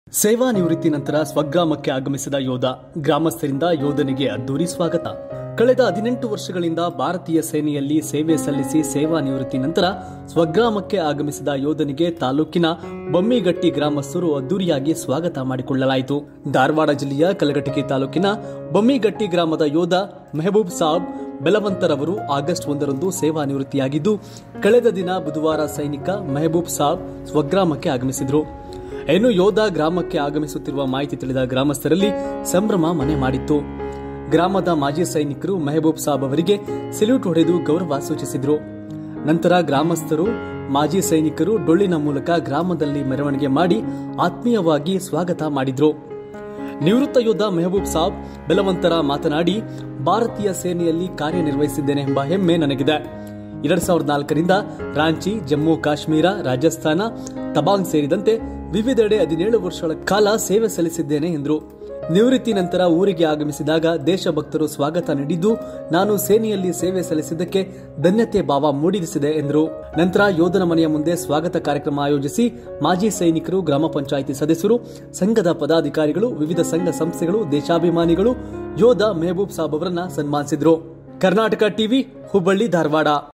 ಸೇವಾ ನಿವೃತ್ತಿ ನಂತರ ಸ್ವಗ್ರಾಮಕ್ಕೆ ಆಗಮಿಸಿದ ಯೋಧ ಗ್ರಾಮಸ್ಥರಿಂದ ಯೋಧನಿಗೆ ಅದ್ದೂರಿ ಸ್ವಾಗತ ಕಳೆದ ಹದಿನೆಂಟು ವರ್ಷಗಳಿಂದ ಭಾರತೀಯ ಸೇನೆಯಲ್ಲಿ ಸೇವೆ ಸಲ್ಲಿಸಿ ಸೇವಾ ನಿವೃತ್ತಿ ನಂತರ ಸ್ವಗ್ರಾಮಕ್ಕೆ ಆಗಮಿಸಿದ ಯೋಧನಿಗೆ ತಾಲೂಕಿನ ಬೊಮ್ಮಿಗಟ್ಟಿ ಗ್ರಾಮಸ್ಥರು ಅದ್ದೂರಿಯಾಗಿ ಸ್ವಾಗತ ಮಾಡಿಕೊಳ್ಳಲಾಯಿತು ಧಾರವಾಡ ಜಿಲ್ಲೆಯ ಕಲಘಟಕಿ ತಾಲೂಕಿನ ಬೊಮ್ಮಿಗಟ್ಟಿ ಗ್ರಾಮದ ಯೋಧ ಮೆಹಬೂಬ್ ಸಾಬ್ ಬೆಲವಂತರವರು ಆಗಸ್ಟ್ ಒಂದರಂದು ಸೇವಾ ನಿವೃತ್ತಿಯಾಗಿದ್ದು ಕಳೆದ ದಿನ ಬುಧವಾರ ಸೈನಿಕ ಮೆಹಬೂಬ್ ಸಾಬ್ ಸ್ವಗ್ರಾಮಕ್ಕೆ ಆಗಮಿಸಿದರು ಇನ್ನು ಯೋಧ ಗ್ರಾಮಕ್ಕೆ ಆಗಮಿಸುತ್ತಿರುವ ಮಾಹಿತಿ ತಿಳಿದ ಗ್ರಾಮಸ್ಥರಲ್ಲಿ ಸಂಭ್ರಮ ಮನೆ ಮಾಡಿತ್ತು ಗ್ರಾಮದ ಮಾಜಿ ಸೈನಿಕರು ಮೆಹಬೂಬ್ ಸಾಬ್ ಅವರಿಗೆ ಸೆಲ್ಯೂಟ್ ಹೊಡೆದು ಗೌರವ ಸೂಚಿಸಿದರು ನಂತರ ಗ್ರಾಮಸ್ಥರು ಮಾಜಿ ಸೈನಿಕರು ಡೊಳ್ಳಿನ ಮೂಲಕ ಗ್ರಾಮದಲ್ಲಿ ಮೆರವಣಿಗೆ ಮಾಡಿ ಆತ್ಮೀಯವಾಗಿ ಸ್ವಾಗತ ಮಾಡಿದ್ರು ನಿವೃತ್ತ ಯೋಧ ಮೆಹಬೂಬ್ ಸಾಬ್ ಬೆಲವಂತರ ಮಾತನಾಡಿ ಭಾರತೀಯ ಸೇನೆಯಲ್ಲಿ ಕಾರ್ಯನಿರ್ವಹಿಸಿದ್ದೇನೆ ಎಂಬ ಹೆಮ್ಮೆ ನನಗಿದೆ ಎರಡ್ ಸಾವಿರದ ನಾಲ್ಕರಿಂದ ರಾಂಚಿ ಜಮ್ಮು ಕಾಶ್ಮೀರ ರಾಜಸ್ಥಾನ ತಬಾಂಗ್ ಸೇರಿದಂತೆ ವಿವಿಧೆಡೆ ಹದಿನೇಳು ವರ್ಷಗಳ ಕಾಲ ಸೇವೆ ಸಲ್ಲಿಸಿದ್ದೇನೆ ಎಂದರು ನಿವೃತ್ತಿ ನಂತರ ಊರಿಗೆ ಆಗಮಿಸಿದಾಗ ದೇಶಭಕ್ತರು ಸ್ವಾಗತ ನೀಡಿದ್ದು ನಾನು ಸೇನೆಯಲ್ಲಿ ಸೇವೆ ಸಲ್ಲಿಸಿದ್ದಕ್ಕೆ ಧನ್ಯತೆ ಭಾವ ಮೂಡಿಸಿದೆ ಎಂದರು ನಂತರ ಯೋಧನ ಮನೆಯ ಮುಂದೆ ಸ್ವಾಗತ ಕಾರ್ಯಕ್ರಮ ಆಯೋಜಿಸಿ ಮಾಜಿ ಸೈನಿಕರು ಗ್ರಾಮ ಪಂಚಾಯಿತಿ ಸದಸ್ಯರು ಸಂಘದ ಪದಾಧಿಕಾರಿಗಳು ವಿವಿಧ ಸಂಘ ಸಂಸ್ಥೆಗಳು ದೇಶಾಭಿಮಾನಿಗಳು ಯೋಧ ಮೆಹಬೂಬ್ ಸಾಬ್ ಅವರನ್ನ ಸನ್ಮಾನಿಸಿದ್ರು ಕರ್ನಾಟಕ ಟಿವಿ ಹುಬ್ಬಳ್ಳಿ ಧಾರವಾಡ